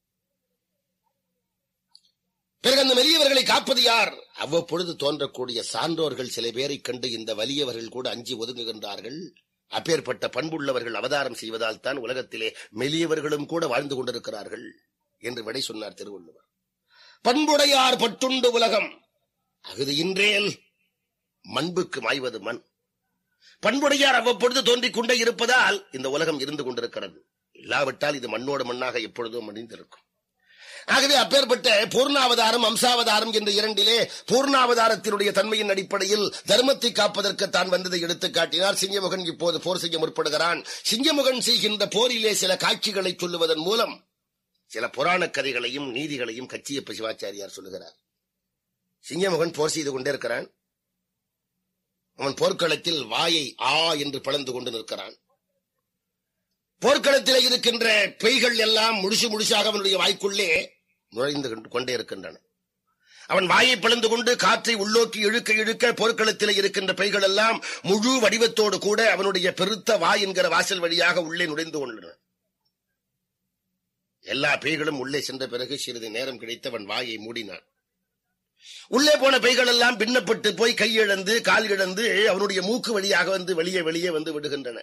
C: பிறகு அந்த மெலியவர்களை காப்பது யார் அவ்வப்பொழுது தோன்றக்கூடிய சான்றோர்கள் சில பேரை கண்டு இந்த வலியவர்கள் கூட அஞ்சி ஒதுங்குகின்றார்கள் அப்பேற்பட்ட பண்புள்ளவர்கள் அவதாரம் செய்வதால் தான் உலகத்திலே மெலியவர்களும் கூட வாழ்ந்து கொண்டிருக்கிறார்கள் என்று விடை சொன்னார் திருவள்ளுவர் பண்புடையார் பட்டுண்டு உலகம் அகுது இன்றேல் மண்புக்கு மாய்வது மண் பண்புடையார் அவ்வப்பொழுது தோன்றிக் கொண்டே இருப்பதால் இந்த உலகம் இருந்து கொண்டிருக்கிறது இல்லாவிட்டால் இது மண்ணோடு மண்ணாக எப்பொழுதும் மடிந்திருக்கும் ஆகவே அப்பேற்பட்ட பூர்ணாவதாரம் அம்சாவதாரம் என்ற இரண்டிலே பூர்ணாவதாரத்தினுடைய தன்மையின் அடிப்படையில் தர்மத்தை காப்பதற்கு தான் வந்ததை எடுத்துக் காட்டினார் சிங்கமுகன் இப்போது போர் செய்ய முற்படுகிறான் சிங்கமுகன் செய்கின்ற போரிலே சில காட்சிகளை சொல்லுவதன் மூலம் சில புராண கதைகளையும் நீதிகளையும் கச்சியப்ப சிவாச்சாரியார் சொல்லுகிறார் சிங்கமுகன் போர் செய்து கொண்டே இருக்கிறான் அவன் போர்க்களத்தில் வாயை ஆ என்று பிளந்து கொண்டு நிற்கிறான் போர்க்களத்தில் இருக்கின்ற பெய்கள் எல்லாம் முழுசு முழுசாக அவனுடைய வாய்க்குள்ளே நுழைந்து கொண்டே இருக்கின்றன அவன் வாயை பிளந்து கொண்டு காற்றை உள்ளோக்கி இழுக்க இழுக்க போர்க்களத்தில் இருக்கின்ற பெய்கள் எல்லாம் முழு வடிவத்தோடு கூட அவனுடைய பெருத்த வாய் என்கிற வாசல் வழியாக உள்ளே நுழைந்து கொண்டன எல்லா பேய்களும் உள்ளே சென்ற பிறகு சிறிது நேரம் கிடைத்து அவன் வாயை மூடினான் உள்ளே போன பெய்கள் எல்லாம் பின்னப்பட்டு போய் கையிழந்து கால் இழந்து அவனுடைய மூக்கு வழியாக வந்து வெளியே வெளியே வந்து விடுகின்றன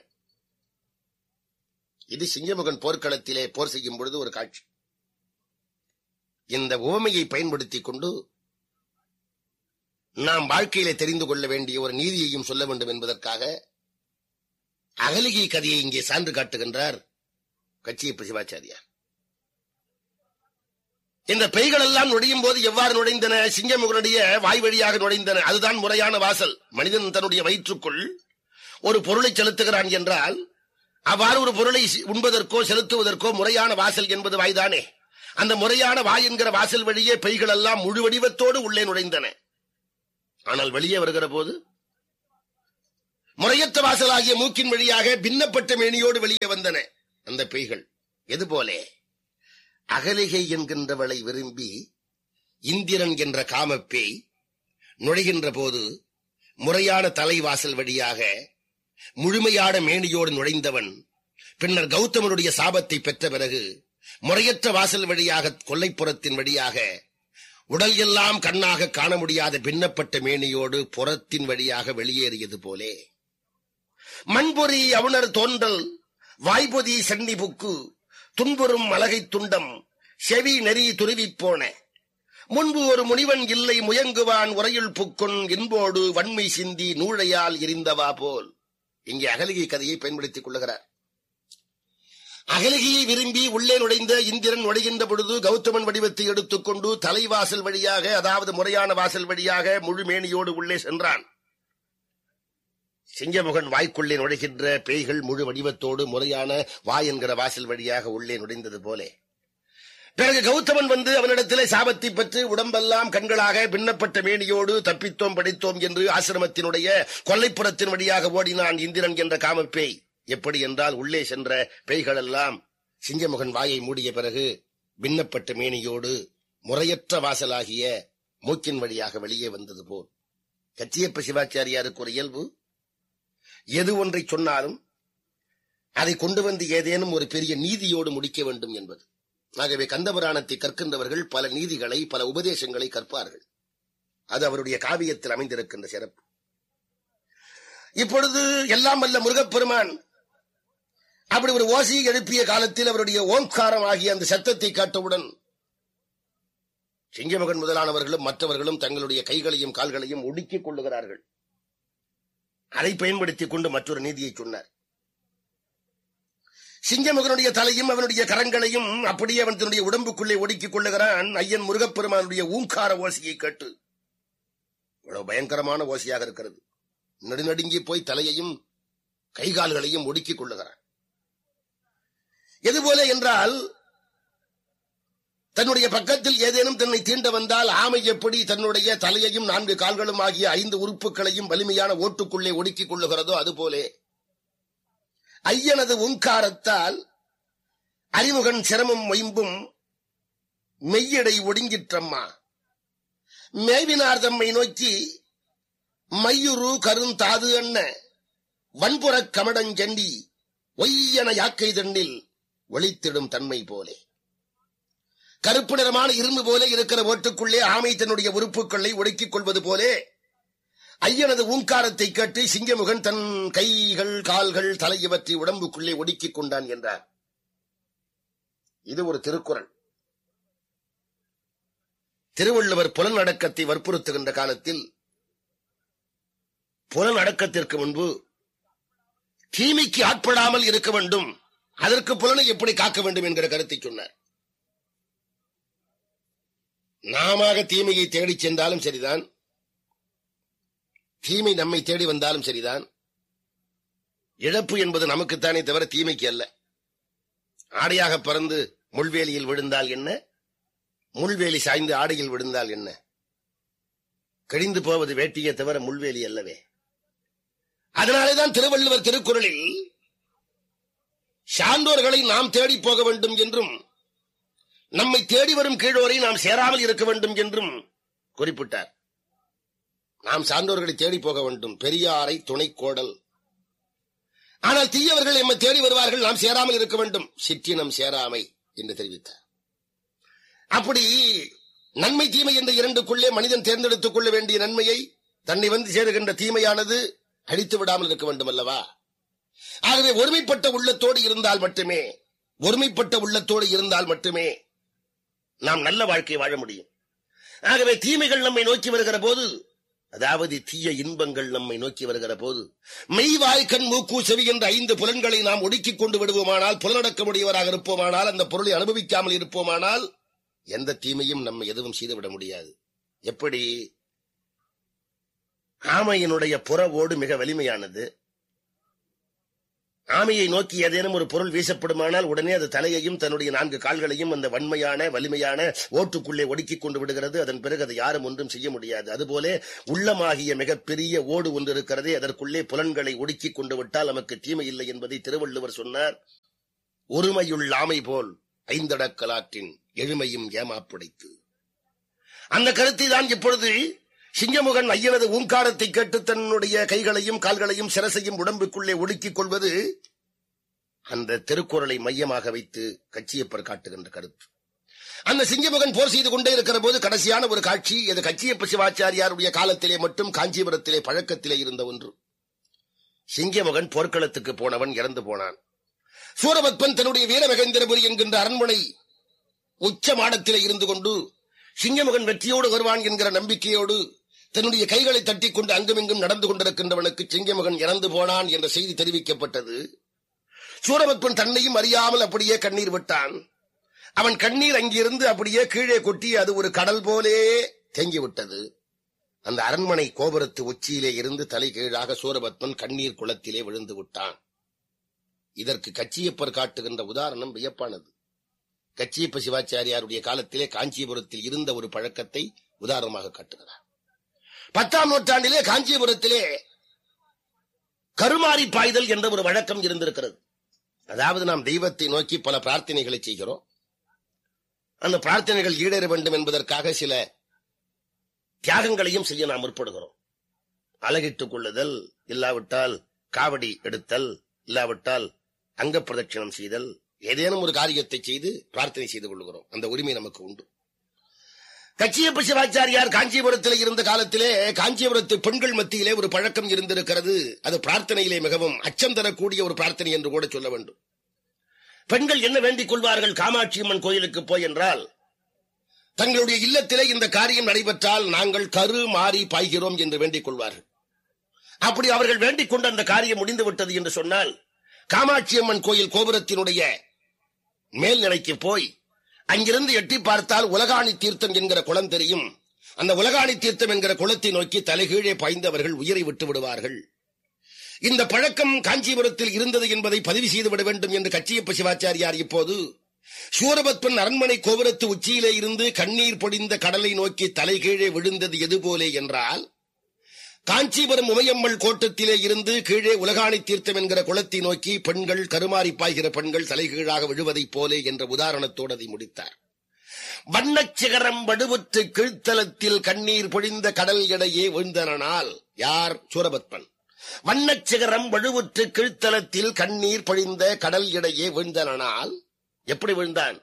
C: இது சிங்கமுகன் போர்க்களத்திலே போர் செய்யும் பொழுது ஒரு காட்சி இந்த உவமையை பயன்படுத்திக் கொண்டு நாம் வாழ்க்கையிலே தெரிந்து கொள்ள வேண்டிய ஒரு நீதியையும் சொல்ல வேண்டும் என்பதற்காக அகலிகை கதையை இங்கே சான்று காட்டுகின்றார் கட்சியப்ப சிவாச்சாரியார் இந்த பெய்கள் எல்லாம் நுழையும் போது எவ்வாறு நுழைந்தன சிங்கமுகனுடைய வாய் வழியாக நுழைந்தன அதுதான் முறையான வாசல் மனிதன் தன்னுடைய வயிற்றுக்குள் ஒரு பொருளை செலுத்துகிறான் என்றால் அவ்வாறு ஒரு பொருளை சி- உண்பதற்கோ செலுத்துவதற்கோ முறையான வாசல் என்பது வாய்தானே அந்த முறையான வாய் என்கிற வாசல் வழியே பெய்கள் எல்லாம் முழு வடிவத்தோடு உள்ளே நுழைந்தன ஆனால் வெளியே வருகிற போது முறையற்ற வாசலாகிய மூக்கின் வழியாக பின்னப்பட்ட மேனியோடு வெளியே வந்தன அந்த பெய்கள் எது போலே அகலிகை என்கின்றவளை விரும்பி இந்திரன் என்ற காமப்பேய் நுழைகின்ற போது முறையான தலைவாசல் வழியாக முழுமையான மேனியோடு நுழைந்தவன் பின்னர் கௌதமனுடைய சாபத்தை பெற்ற பிறகு முறையற்ற வாசல் வழியாக கொல்லைப்புறத்தின் வழியாக உடல் எல்லாம் கண்ணாக காண முடியாத பின்னப்பட்ட மேனியோடு புறத்தின் வழியாக வெளியேறியது போலே மண்பொறி அவுணர் தோன்றல் வாய்பொதி சென்னி புக்கு துன்புறும் மலகை துண்டம் செவி நெறி துருவிப் போன முன்பு ஒரு முனிவன் இல்லை முயங்குவான் உரையுள் புக்குன் இன்போடு வன்மை சிந்தி நூழையால் எரிந்தவா போல் இங்கே அகலிகை கதையை பயன்படுத்திக் கொள்ளுகிறார் அகலிகையை விரும்பி உள்ளே நுழைந்த இந்திரன் நுழைகின்ற பொழுது கௌதமன் வடிவத்தை எடுத்துக்கொண்டு தலைவாசல் வழியாக அதாவது முறையான வாசல் வழியாக முழுமேனியோடு உள்ளே சென்றான் சிங்கமுகன் வாய்க்குள்ளே நுழைகின்ற பேய்கள் முழு வடிவத்தோடு முறையான வாய் என்கிற வாசல் வழியாக உள்ளே நுழைந்தது போலே பிறகு கௌதமன் வந்து அவனிடத்திலே சாபத்தை பெற்று உடம்பெல்லாம் கண்களாக பின்னப்பட்ட மேனியோடு தப்பித்தோம் படித்தோம் என்று ஆசிரமத்தினுடைய கொல்லைப்புறத்தின் வழியாக ஓடினான் இந்திரன் என்ற காமப்பேய் எப்படி என்றால் உள்ளே சென்ற பேய்கள் எல்லாம் சிங்கமுகன் வாயை மூடிய பிறகு பின்னப்பட்ட மேனியோடு முறையற்ற வாசலாகிய மூக்கின் வழியாக வெளியே வந்தது போல் கச்சியப்ப சிவாச்சாரியாருக்கு ஒரு இயல்பு எது ஒன்றை சொன்னாலும் அதை கொண்டு வந்து ஏதேனும் ஒரு பெரிய நீதியோடு முடிக்க வேண்டும் என்பது ஆகவே கந்தபுராணத்தை கற்கின்றவர்கள் பல நீதிகளை பல உபதேசங்களை கற்பார்கள் அது அவருடைய காவியத்தில் அமைந்திருக்கின்ற சிறப்பு இப்பொழுது எல்லாம் வல்ல முருகப்பெருமான் அப்படி ஒரு ஓசையை எழுப்பிய காலத்தில் அவருடைய ஓங்காரம் ஆகிய அந்த சத்தத்தை காட்டவுடன் சிங்கமகன் முதலானவர்களும் மற்றவர்களும் தங்களுடைய கைகளையும் கால்களையும் ஒடுக்கிக் கொள்ளுகிறார்கள் அதை பயன்படுத்திக் கொண்டு மற்றொரு நீதியை சொன்னார் சிங்கமுகனுடைய தலையும் அவனுடைய கரங்களையும் அப்படியே அவன் தன்னுடைய உடம்புக்குள்ளே ஒடுக்கிக் கொள்ளுகிறான் ஐயன் முருகப்பெருமானுடைய ஊங்கார ஓசையை கேட்டு இவ்வளவு பயங்கரமான ஓசையாக இருக்கிறது நடுநடுங்கி போய் தலையையும் கைகால்களையும் ஒடுக்கிக் கொள்ளுகிறான் எதுபோல என்றால் தன்னுடைய பக்கத்தில் ஏதேனும் தன்னை தீண்ட வந்தால் ஆமை எப்படி தன்னுடைய தலையையும் நான்கு கால்களும் ஆகிய ஐந்து உறுப்புகளையும் வலிமையான ஓட்டுக்குள்ளே ஒடுக்கிக் கொள்ளுகிறதோ அதுபோலே ஐயனது உங்காரத்தால் அறிமுகன் சிரமம் மொயம்பும் மெய்யடை ஒடுங்கிற்றம்மா மேவினார் தம்மை நோக்கி மையுரு கருந்தாது அண்ண வன்புறக் கமடஞ்செண்டி ஒய்யன யாக்கை தண்ணில் ஒளித்திடும் தன்மை போலே கருப்பு நிறமான இரும்பு போல இருக்கிற ஓட்டுக்குள்ளே ஆமை தன்னுடைய உறுப்புகளை ஒடுக்கிக் கொள்வது போலே ஐயனது ஊங்காரத்தை கேட்டு சிங்கமுகன் தன் கைகள் கால்கள் தலை இவற்றை உடம்புக்குள்ளே ஒடுக்கிக் கொண்டான் என்றார் இது ஒரு திருக்குறள் திருவள்ளுவர் புலனடக்கத்தை வற்புறுத்துகின்ற காலத்தில் புலனடக்கத்திற்கு முன்பு தீமைக்கு ஆட்படாமல் இருக்க வேண்டும் அதற்கு புலனை எப்படி காக்க வேண்டும் என்கிற கருத்தை சொன்னார் நாம தீமையை தேடிச் சென்றாலும் சரிதான் தீமை நம்மை தேடி வந்தாலும் சரிதான் இழப்பு என்பது நமக்குத்தானே தவிர தீமைக்கு அல்ல ஆடையாக பறந்து முள்வேலியில் விழுந்தால் என்ன முள்வேலி சாய்ந்து ஆடையில் விழுந்தால் என்ன கழிந்து போவது வேட்டியே தவிர முள்வேலி அல்லவே அதனாலேதான் திருவள்ளுவர் திருக்குறளில் சான்றோர்களை நாம் தேடி போக வேண்டும் என்றும் நம்மை தேடி வரும் கீழோரை நாம் சேராமல் இருக்க வேண்டும் என்றும் குறிப்பிட்டார் நாம் சான்றோர்களை தேடி போக வேண்டும் பெரியாரை துணை கோடல் ஆனால் தீயவர்கள் எம்மை தேடி வருவார்கள் நாம் சேராமல் இருக்க வேண்டும் சிற்றினம் சேராமை என்று தெரிவித்தார் அப்படி நன்மை தீமை என்ற இரண்டுக்குள்ளே மனிதன் தேர்ந்தெடுத்துக் கொள்ள வேண்டிய நன்மையை தன்னை வந்து சேருகின்ற தீமையானது அழித்து விடாமல் இருக்க வேண்டும் அல்லவா ஆகவே ஒருமைப்பட்ட உள்ளத்தோடு இருந்தால் மட்டுமே ஒருமைப்பட்ட உள்ளத்தோடு இருந்தால் மட்டுமே நாம் நல்ல வாழ்க்கை வாழ முடியும் ஆகவே தீமைகள் நம்மை நோக்கி வருகிற போது அதாவது தீய இன்பங்கள் நம்மை நோக்கி வருகிற போது மெய் வாய் கண் மூக்கு செவி என்ற ஐந்து புலன்களை நாம் ஒடுக்கிக் கொண்டு விடுவோமானால் புலனடக்கமுடையவராக இருப்போமானால் அந்த பொருளை அனுபவிக்காமல் இருப்போமானால் எந்த தீமையும் நம்ம எதுவும் செய்துவிட முடியாது எப்படி ஆமையினுடைய புற ஓடு மிக வலிமையானது ஆமையை நோக்கி ஏதேனும் ஒரு பொருள் வீசப்படுமானால் உடனே அது தலையையும் தன்னுடைய நான்கு கால்களையும் அந்த வன்மையான வலிமையான ஓட்டுக்குள்ளே ஒடுக்கிக் கொண்டு விடுகிறது அதன் பிறகு அதை யாரும் ஒன்றும் செய்ய முடியாது அதுபோல உள்ளமாகிய மிகப்பெரிய ஓடு ஒன்று இருக்கிறதே அதற்குள்ளே புலன்களை ஒடுக்கிக் கொண்டு விட்டால் நமக்கு தீமை இல்லை என்பதை திருவள்ளுவர் சொன்னார் ஒருமையுள் ஆமை போல் ஐந்தடக்கலாற்றின் எழுமையும் ஏமாப்புடைத்து அந்த கருத்தை தான் இப்பொழுது சிங்கமுகன் ஐயனது ஊங்காரத்தை கேட்டு தன்னுடைய கைகளையும் கால்களையும் சிரசையும் உடம்புக்குள்ளே ஒடுக்கிக் கொள்வது அந்த திருக்குறளை மையமாக வைத்து கச்சியப்பர் காட்டுகின்ற கருத்து அந்த சிங்கமுகன் போர் செய்து கொண்டே இருக்கிற போது கடைசியான ஒரு காட்சி இது கச்சியப்ப சிவாச்சாரியாருடைய காலத்திலே மட்டும் காஞ்சிபுரத்திலே பழக்கத்திலே இருந்த ஒன்று சிங்கமுகன் போர்க்களத்துக்கு போனவன் இறந்து போனான் சூரபத்மன் தன்னுடைய வீரமகேந்திரபுரி என்கின்ற அரண்மனை உச்ச மாடத்திலே இருந்து கொண்டு சிங்கமுகன் வெற்றியோடு வருவான் என்கிற நம்பிக்கையோடு தன்னுடைய கைகளை தட்டிக் கொண்டு அங்குமிங்கும் நடந்து கொண்டிருக்கின்றவனுக்கு சிங்கமுகன் இறந்து போனான் என்ற செய்தி தெரிவிக்கப்பட்டது சூரபத்மன் தன்னையும் அறியாமல் அப்படியே கண்ணீர் விட்டான் அவன் கண்ணீர் அங்கிருந்து அப்படியே கீழே கொட்டி அது ஒரு கடல் போலே தேங்கி விட்டது அந்த அரண்மனை கோபுரத்து உச்சியிலே இருந்து தலை கீழாக சூரபத்மன் கண்ணீர் குளத்திலே விழுந்து விட்டான் இதற்கு கச்சியப்பர் காட்டுகின்ற உதாரணம் வியப்பானது கச்சியப்ப சிவாச்சாரியாருடைய காலத்திலே காஞ்சிபுரத்தில் இருந்த ஒரு பழக்கத்தை உதாரணமாக காட்டுகிறார் பத்தாம் நூற்றாண்டிலே காஞ்சிபுரத்திலே கருமாறி பாய்தல் என்ற ஒரு வழக்கம் இருந்திருக்கிறது அதாவது நாம் தெய்வத்தை நோக்கி பல பிரார்த்தனைகளை செய்கிறோம் அந்த பிரார்த்தனைகள் ஈடேற வேண்டும் என்பதற்காக சில தியாகங்களையும் செய்ய நாம் முற்படுகிறோம் அழகிட்டுக் கொள்ளுதல் இல்லாவிட்டால் காவடி எடுத்தல் இல்லாவிட்டால் அங்க பிரதட்சணம் செய்தல் ஏதேனும் ஒரு காரியத்தை செய்து பிரார்த்தனை செய்து கொள்கிறோம் அந்த உரிமை நமக்கு உண்டு கச்சியப்ப சிவாச்சாரியார் காஞ்சிபுரத்தில் இருந்த காலத்திலே காஞ்சிபுரத்து பெண்கள் மத்தியிலே ஒரு பழக்கம் இருந்திருக்கிறது அது பிரார்த்தனையிலே மிகவும் அச்சம் தரக்கூடிய ஒரு பிரார்த்தனை என்று கூட சொல்ல வேண்டும் பெண்கள் என்ன வேண்டிக் கொள்வார்கள் காமாட்சி அம்மன் கோயிலுக்கு போய் என்றால் தங்களுடைய இல்லத்திலே இந்த காரியம் நடைபெற்றால் நாங்கள் கரு மாறி பாய்கிறோம் என்று வேண்டிக் கொள்வார்கள் அப்படி அவர்கள் வேண்டிக் கொண்டு அந்த காரியம் முடிந்து விட்டது என்று சொன்னால் காமாட்சி அம்மன் கோயில் கோபுரத்தினுடைய மேல்நிலைக்கு போய் அங்கிருந்து எட்டி பார்த்தால் உலகாணி தீர்த்தம் என்கிற குளம் தெரியும் அந்த உலகாணி தீர்த்தம் என்கிற குளத்தை நோக்கி தலைகீழே பாய்ந்தவர்கள் உயிரை விட்டு விடுவார்கள் இந்த பழக்கம் காஞ்சிபுரத்தில் இருந்தது என்பதை பதிவு செய்துவிட வேண்டும் என்று கச்சியப்ப சிவாச்சாரியார் இப்போது சூரபத்மன் அரண்மனை கோபுரத்து உச்சியிலே இருந்து கண்ணீர் பொடிந்த கடலை நோக்கி தலைகீழே விழுந்தது எது போலே என்றால் காஞ்சிபுரம் உமையம்மள் கோட்டத்திலே இருந்து கீழே உலகாணி தீர்த்தம் என்கிற குளத்தை நோக்கி பெண்கள் கருமாறி பாய்கிற பெண்கள் தலைகீழாக விழுவதைப் போலே என்ற உதாரணத்தோடு அதை முடித்தார் வண்ணச் சிகரம் வடுவுற்று கீழ்த்தலத்தில் கண்ணீர் பொழிந்த கடல் இடையே விழுந்தனால் யார் சூரபத்மன் வண்ணச் சிகரம் வழுவுற்று கீழ்த்தலத்தில் கண்ணீர் பொழிந்த கடல் இடையே விழுந்தனால் எப்படி விழுந்தான்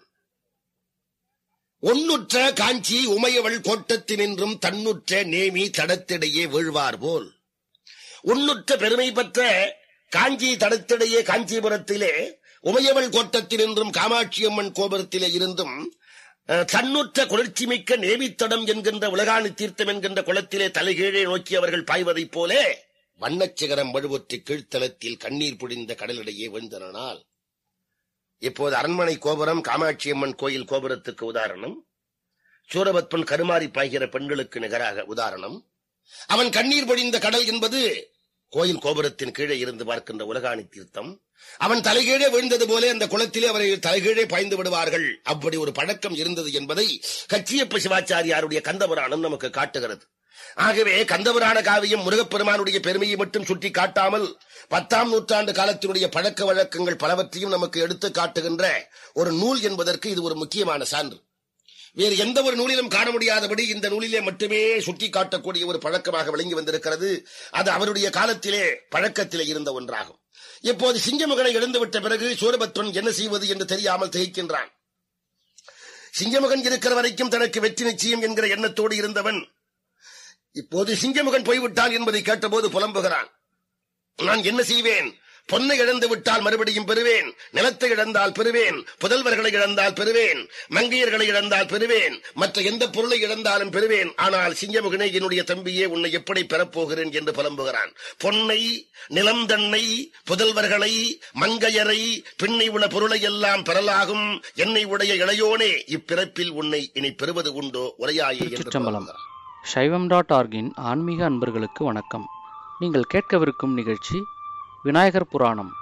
C: ஒன்னுற்ற காஞ்சி உமையவள் கோட்டத்தினின்றும் தன்னுற்ற நேமி தடத்திடையே வீழ்வார் போல் உன்னுற்ற பெருமை பெற்ற காஞ்சி தடத்திடையே காஞ்சிபுரத்திலே உமையவள் கோட்டத்தினின்றும் காமாட்சி அம்மன் கோபுரத்திலே இருந்தும் அஹ், தன்னுற்ற குளிர்ச்சி மிக்க நேமித்தடம் என்கின்ற உலகாணி தீர்த்தம் என்கின்ற குளத்திலே தலைகீழே நோக்கி அவர்கள் பாய்வதைப் போலே வண்ணச் சிகரம் வழுவொற்றி கீழ்த்தலத்தில் கண்ணீர் புடிந்த கடலிடையே விழுந்தனால் இப்போது அரண்மனை கோபுரம் காமாட்சி அம்மன் கோயில் கோபுரத்துக்கு உதாரணம் சூரபத்மன் கருமாறி பாய்கிற பெண்களுக்கு நிகராக உதாரணம் அவன் கண்ணீர் பொழிந்த கடல் என்பது கோயில் கோபுரத்தின் கீழே இருந்து பார்க்கின்ற உலகாணி தீர்த்தம் அவன் தலைகீழே விழுந்தது போல அந்த குளத்திலே அவரை தலைகீழே பாய்ந்து விடுவார்கள் அப்படி ஒரு பழக்கம் இருந்தது என்பதை கச்சியப்ப சிவாச்சாரியாருடைய கந்தபுராணம் நமக்கு காட்டுகிறது ஆகவே கந்தபுராண காவியம் முருகப்பெருமானுடைய பெருமையை மட்டும் சுட்டி காட்டாமல் பத்தாம் நூற்றாண்டு காலத்தினுடைய பழக்க வழக்கங்கள் பலவற்றையும் நமக்கு எடுத்து காட்டுகின்ற ஒரு நூல் என்பதற்கு இது ஒரு முக்கியமான சான்று வேறு எந்த ஒரு நூலிலும் காண முடியாதபடி இந்த நூலிலே மட்டுமே சுட்டி காட்டக்கூடிய ஒரு பழக்கமாக விளங்கி வந்திருக்கிறது அது அவருடைய காலத்திலே பழக்கத்திலே இருந்த ஒன்றாகும் இப்போது சிங்கமுகனை எழுந்துவிட்ட பிறகு சூரபத்மன் என்ன செய்வது என்று தெரியாமல் திகைக்கின்றான் சிங்கமுகன் இருக்கிற வரைக்கும் தனக்கு வெற்றி நிச்சயம் என்கிற எண்ணத்தோடு இருந்தவன் இப்போது சிங்கமுகன் போய்விட்டான் என்பதை கேட்டபோது புலம்புகிறான் நான் என்ன செய்வேன் பொன்னை இழந்து விட்டால் மறுபடியும் பெறுவேன் நிலத்தை இழந்தால் பெறுவேன் புதல்வர்களை இழந்தால் பெறுவேன் மங்கையர்களை இழந்தால் பெறுவேன் மற்ற எந்த பொருளை இழந்தாலும் பெறுவேன் ஆனால் சிங்கமுகனே என்னுடைய தம்பியே உன்னை எப்படி பெறப்போகிறேன் என்று புலம்புகிறான் பொன்னை நிலம் தன்னை புதல்வர்களை மங்கையரை பின்னை உள்ள பொருளை எல்லாம் பெறலாகும் என்னை உடைய இளையோனே இப்பிறப்பில் உன்னை இனி பெறுவது உண்டோ உரையாயே என்று
D: திருச்சிற்றம்பலம்.
C: புலம்புகிறான்.
D: சைவம் டாட் ஆர்கின் ஆன்மீக அன்பர்களுக்கு வணக்கம் நீங்கள் கேட்கவிருக்கும் நிகழ்ச்சி விநாயகர் புராணம்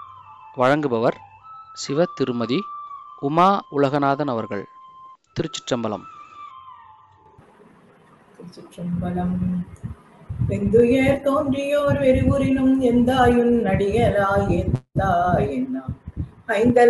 D: வழங்குபவர் சிவ திருமதி உமா உலகநாதன் அவர்கள் திருச்சிற்றம்பலம்
E: திருச்சிற்றம்பலம் வெந்துயர் தோன்றியோர் வெறிவுறினும் எந்தாயுன் நடிகராய் எந்தாய் என்ன ஐந்தலை